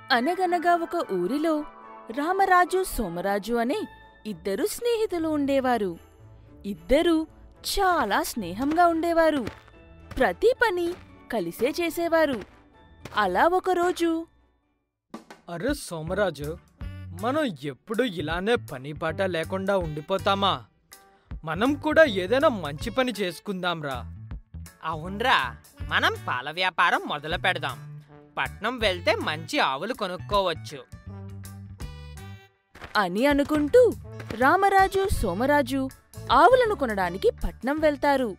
అనగనగా ఒక ఊరిలో రామరాజు సోమరాజు అనే ఇద్దరు స్నేహితులు ఉండేవారు ఇద్దరూ చాలా స్నేహంగా ఉండేవారు ప్రతి పని కలిసే చేసేవారు అలా ఒకరోజు అరే సోమరాజు మనం ఎప్పుడు ఇలానే పని పాట లేకుండా ఉండిపోతామా మనం కూడా ఏదైనా మంచి పని చేసుకుందాంరా అవునరా మనం పాల వ్యాపారం మొదలు పెడదాం పట్నం వెళ్తే మంచి ఆవులు కొనుక్కోవచ్చు అని అనుకుంటూ రామరాజు సోమరాజు ఆవులను కొనడానికి పట్నం వెళ్తారు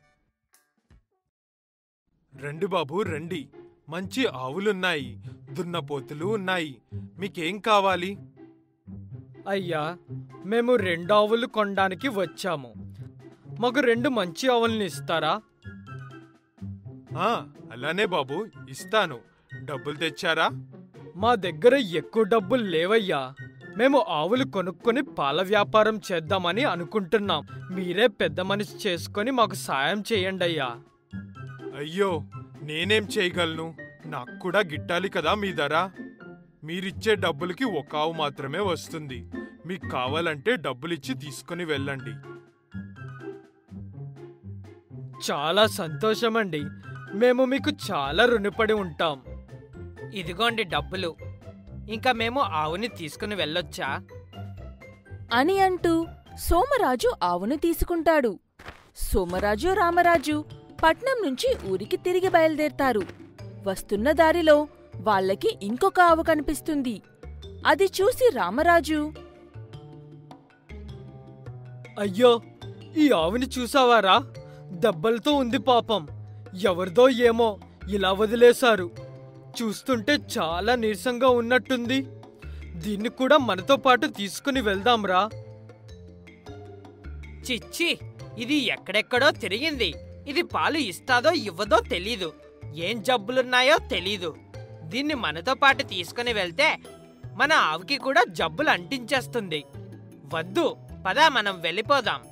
రండి బాబు రండి మంచి ఆవులున్నాయి దున్నపోతులు ఉన్నాయి మీకేం కావాలి అయ్యా మేము రెండు ఆవులు కొనడానికి వచ్చాము మాకు రెండు మంచి ఆవుల్ని ఇస్తారా ఆ అలానే బాబు ఇస్తాను డబ్బులు తెచ్చారా మా దగ్గర ఎక్కువ డబ్బులు లేవయ్యా మేము ఆవులు కొనుక్కొని పాల వ్యాపారం చేద్దామని అనుకుంటున్నాం మీరే పెద్ద మనిషి చేసుకొని మాకు సాయం చేయండి అయ్యా అయ్యో నేనేం చేయగలను నాకు కూడా గిట్టాలి కదా మీ ధర మీరిచ్చే డబ్బులకి ఒక ఆవు మాత్రమే వస్తుంది మీకు కావాలంటే డబ్బులిచ్చి తీసుకుని వెళ్ళండి చాలా సంతోషమండి మేము మీకు చాలా రుణపడి ఉంటాం ఇదిగోండి డబ్బులు ఇంకా మేము ఆవుని తీసుకుని వెళ్ళొచ్చా అని అంటూ సోమరాజు ఆవును తీసుకుంటాడు సోమరాజు రామరాజు పట్నం నుంచి ఊరికి తిరిగి బయలుదేరతారు వస్తున్న దారిలో వాళ్ళకి ఇంకొక ఆవు కనిపిస్తుంది అది చూసి రామరాజు అయ్యో ఈ ఆవుని చూసావారా దెబ్బలతో ఉంది పాపం ఎవరిదో ఏమో ఇలా వదిలేశారు చూస్తుంటే చాలా నీరసంగా ఉన్నట్టుంది దీన్ని కూడా మనతో పాటు తీసుకుని వెళ్దాంరా చిచ్చి ఇది ఎక్కడెక్కడో తిరిగింది ఇది పాలు ఇస్తాదో ఇవ్వదో తెలీదు ఏం జబ్బులున్నాయో తెలీదు దీన్ని మనతో పాటు తీసుకుని వెళ్తే మన ఆవుకి కూడా జబ్బులు అంటించేస్తుంది వద్దు పదా మనం వెళ్ళిపోదాం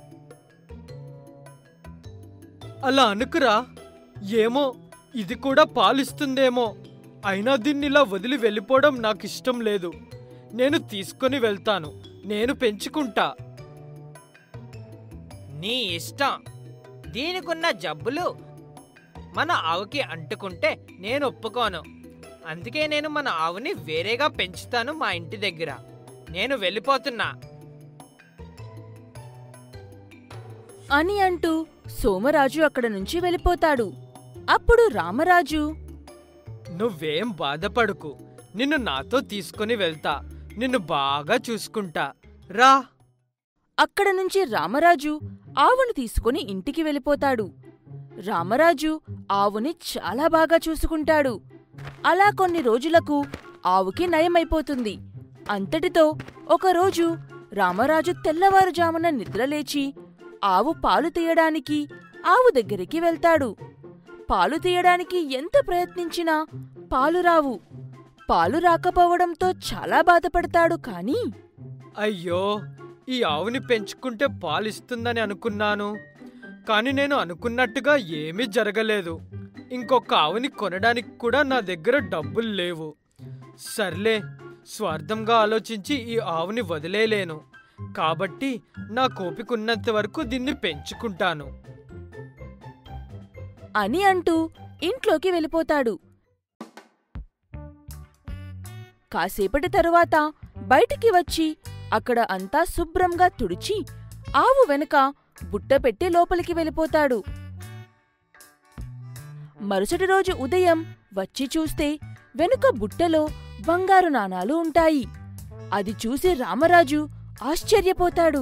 అలా అనుకురా ఏమో ఇది కూడా పాలిస్తుందేమో అయినా దీన్ని ఇలా వదిలి వెళ్ళిపోవడం నాకు ఇష్టం లేదు నేను తీసుకొని వెళ్తాను నేను పెంచుకుంటా నీ ఇష్టం దీనికున్న జబ్బులు మన ఆవుకి అంటుకుంటే నేను ఒప్పుకోను అందుకే నేను మన ఆవుని వేరేగా పెంచుతాను మా ఇంటి దగ్గర నేను వెళ్ళిపోతున్నా అని అంటూ సోమరాజు అక్కడ నుంచి వెళ్ళిపోతాడు అప్పుడు రామరాజు నువ్వేం బాధపడకు నిన్ను నాతో తీసుకొని వెళ్తా నిన్ను బాగా చూసుకుంటా రా అక్కడ నుంచి రామరాజు ఆవును తీసుకుని ఇంటికి వెళ్ళిపోతాడు రామరాజు ఆవుని చాలా బాగా చూసుకుంటాడు అలా కొన్ని రోజులకు ఆవుకి నయమైపోతుంది అంతటితో ఒకరోజు రామరాజు తెల్లవారుజామున నిద్రలేచి ఆవు పాలు తీయడానికి ఆవు దగ్గరికి వెళ్తాడు పాలు తీయడానికి ఎంత ప్రయత్నించినా పాలు రావు పాలు రాకపోవడంతో చాలా బాధపడతాడు కాని అయ్యో ఈ ఆవుని పెంచుకుంటే పాలిస్తుందని అనుకున్నాను కానీ నేను అనుకున్నట్టుగా ఏమీ జరగలేదు ఇంకొక ఆవుని కొనడానికి కూడా నా దగ్గర డబ్బులు లేవు సర్లే స్వార్థంగా ఆలోచించి ఈ ఆవుని వదిలేలేను కాబట్టి నా కోపికున్నంత వరకు దీన్ని పెంచుకుంటాను అని అంటూ ఇంట్లోకి వెళ్ళిపోతాడు కాసేపటి తరువాత బయటికి వచ్చి అక్కడ అంతా శుభ్రంగా తుడిచి ఆవు వెనుక బుట్ట పెట్టి లోపలికి వెళ్ళిపోతాడు మరుసటి రోజు ఉదయం వచ్చి చూస్తే వెనుక బుట్టలో బంగారు నాణాలు ఉంటాయి అది చూసి రామరాజు ఆశ్చర్యపోతాడు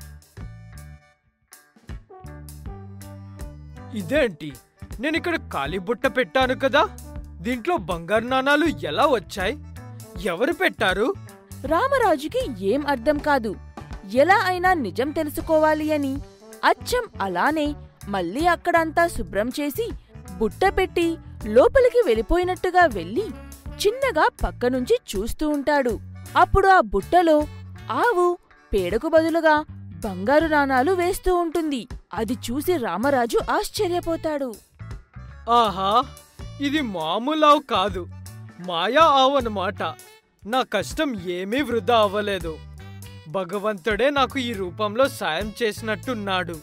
ఇదేంటి నేను ఇక్కడ ఖాళీ బుట్ట పెట్టాను కదా దీంట్లో బంగారు నాణాలు ఎలా వచ్చాయి ఎవరు పెట్టారు రామరాజుకి ఏం అర్థం కాదు ఎలా అయినా నిజం తెలుసుకోవాలి అని అచ్చం అలానే మళ్ళీ అక్కడంతా శుభ్రం చేసి బుట్ట పెట్టి లోపలికి వెళ్ళిపోయినట్టుగా వెళ్ళి చిన్నగా పక్కనుంచి చూస్తూ ఉంటాడు అప్పుడు ఆ బుట్టలో ఆవు పేడకు బదులుగా బంగారు నాణాలు వేస్తూ ఉంటుంది అది చూసి రామరాజు ఆశ్చర్యపోతాడు ఆహా ఇది మామూలు ఆవు కాదు మాయా ఆవు అన్నమాట నా కష్టం ఏమీ వృధా అవ్వలేదు భగవంతుడే నాకు ఈ రూపంలో సాయం చేసినట్టున్నాడు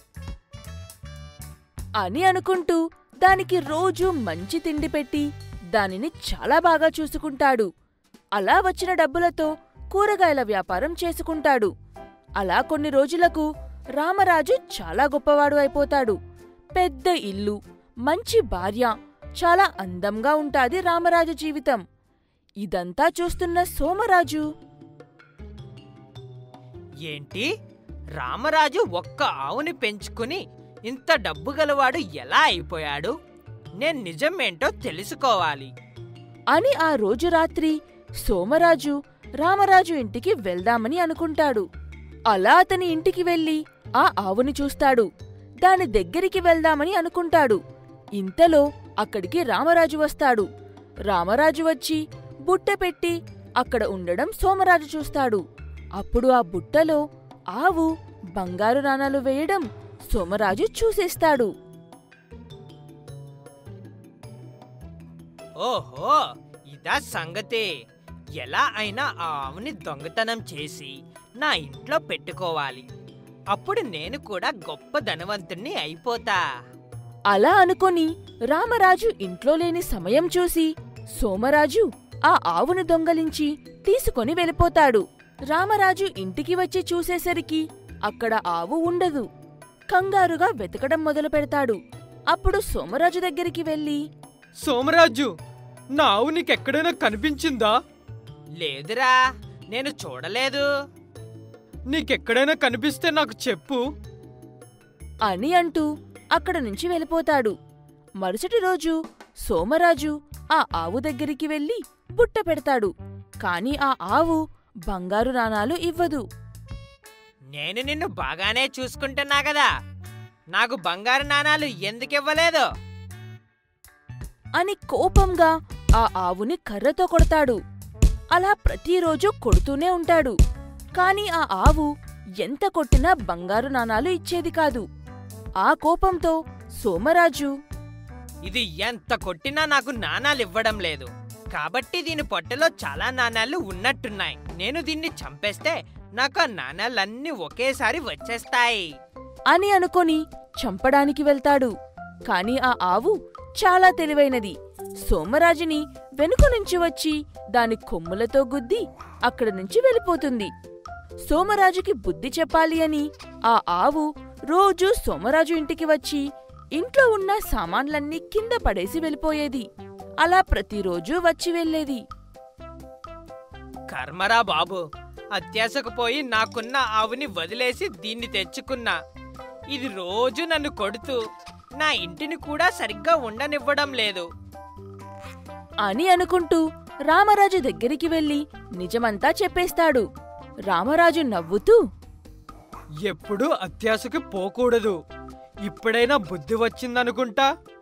అని అనుకుంటూ దానికి రోజు మంచి తిండి పెట్టి దానిని చాలా బాగా చూసుకుంటాడు అలా వచ్చిన డబ్బులతో కూరగాయల వ్యాపారం చేసుకుంటాడు అలా కొన్ని రోజులకు రామరాజు చాలా గొప్పవాడు అయిపోతాడు పెద్ద ఇల్లు మంచి భార్య చాలా అందంగా ఉంటాది రామరాజు జీవితం ఇదంతా చూస్తున్న సోమరాజు ఏంటి రామరాజు ఒక్క ఆవుని పెంచుకుని ఇంత డబ్బు గలవాడు ఎలా అయిపోయాడు నేను నిజమేంటో తెలుసుకోవాలి అని ఆ రోజు రాత్రి సోమరాజు రామరాజు ఇంటికి వెళ్దామని అనుకుంటాడు అలా అతని ఇంటికి వెళ్లి ఆ ఆవుని చూస్తాడు దాని దగ్గరికి వెళ్దామని అనుకుంటాడు ఇంతలో అక్కడికి రామరాజు వస్తాడు రామరాజు వచ్చి బుట్ట పెట్టి అక్కడ ఉండడం సోమరాజు చూస్తాడు అప్పుడు ఆ బుట్టలో ఆవు బంగారు నాణాలు వేయడం సోమరాజు చూసేస్తాడు ఓహో ఇదా సంగతి ఎలా అయినా ఆ ఆవుని దొంగతనం చేసి నా ఇంట్లో పెట్టుకోవాలి అప్పుడు నేను కూడా గొప్ప ధనవంతుణ్ణి అయిపోతా అలా అనుకొని రామరాజు ఇంట్లో లేని సమయం చూసి సోమరాజు ఆ ఆవును దొంగలించి తీసుకొని వెళ్ళిపోతాడు రామరాజు ఇంటికి వచ్చి చూసేసరికి అక్కడ ఆవు ఉండదు కంగారుగా వెతకడం మొదలు పెడతాడు అప్పుడు సోమరాజు దగ్గరికి వెళ్ళి సోమరాజు నా ఆవు నీకెక్కడైనా కనిపించిందా లేదురా నేను చూడలేదు నీకెక్కడైనా కనిపిస్తే నాకు చెప్పు అని అంటూ అక్కడ నుంచి వెళ్ళిపోతాడు మరుసటి రోజు సోమరాజు ఆ ఆవు దగ్గరికి వెళ్ళి బుట్ట పెడతాడు కాని ఆ ఆవు బంగారు నాణాలు ఇవ్వదు నేను నిన్ను బాగానే చూసుకుంటున్నా కదా నాకు బంగారు నాణాలు ఎందుకు ఇవ్వలేదు అని కోపంగా ఆ ఆవుని కర్రతో కొడతాడు అలా ప్రతిరోజు కొడుతూనే ఉంటాడు కాని ఆ ఆవు ఎంత కొట్టినా బంగారు నాణాలు ఇచ్చేది కాదు ఆ కోపంతో సోమరాజు ఇది ఎంత కొట్టినా నాకు నాణాలు ఇవ్వడం లేదు కాబట్టి దీని పొట్టలో చాలా నాణాలు ఉన్నట్టున్నాయి నేను దీన్ని చంపేస్తే నాకు ఆ నాణాలన్నీ ఒకేసారి వచ్చేస్తాయి అని అనుకొని చంపడానికి వెళ్తాడు కాని ఆ ఆవు చాలా తెలివైనది సోమరాజుని వెనుక నుంచి వచ్చి దాని కొమ్ములతో గుద్ది అక్కడి నుంచి వెళ్ళిపోతుంది సోమరాజుకి బుద్ధి చెప్పాలి అని ఆ ఆవు రోజూ సోమరాజు ఇంటికి వచ్చి ఇంట్లో ఉన్న సామాన్లన్నీ కింద పడేసి వెళ్ళిపోయేది అలా ప్రతిరోజూ వచ్చి వెళ్ళేది కర్మరా బాబు అత్యాశకు పోయి నాకున్న ఆవుని వదిలేసి దీన్ని తెచ్చుకున్నా ఇది రోజు నన్ను కొడుతూ నా ఇంటిని కూడా సరిగ్గా ఉండనివ్వడం లేదు అని అనుకుంటూ రామరాజు దగ్గరికి వెళ్లి నిజమంతా చెప్పేస్తాడు రామరాజు నవ్వుతూ ఎప్పుడూ అత్యాశకి పోకూడదు ఇప్పుడైనా బుద్ధి వచ్చిందనుకుంటా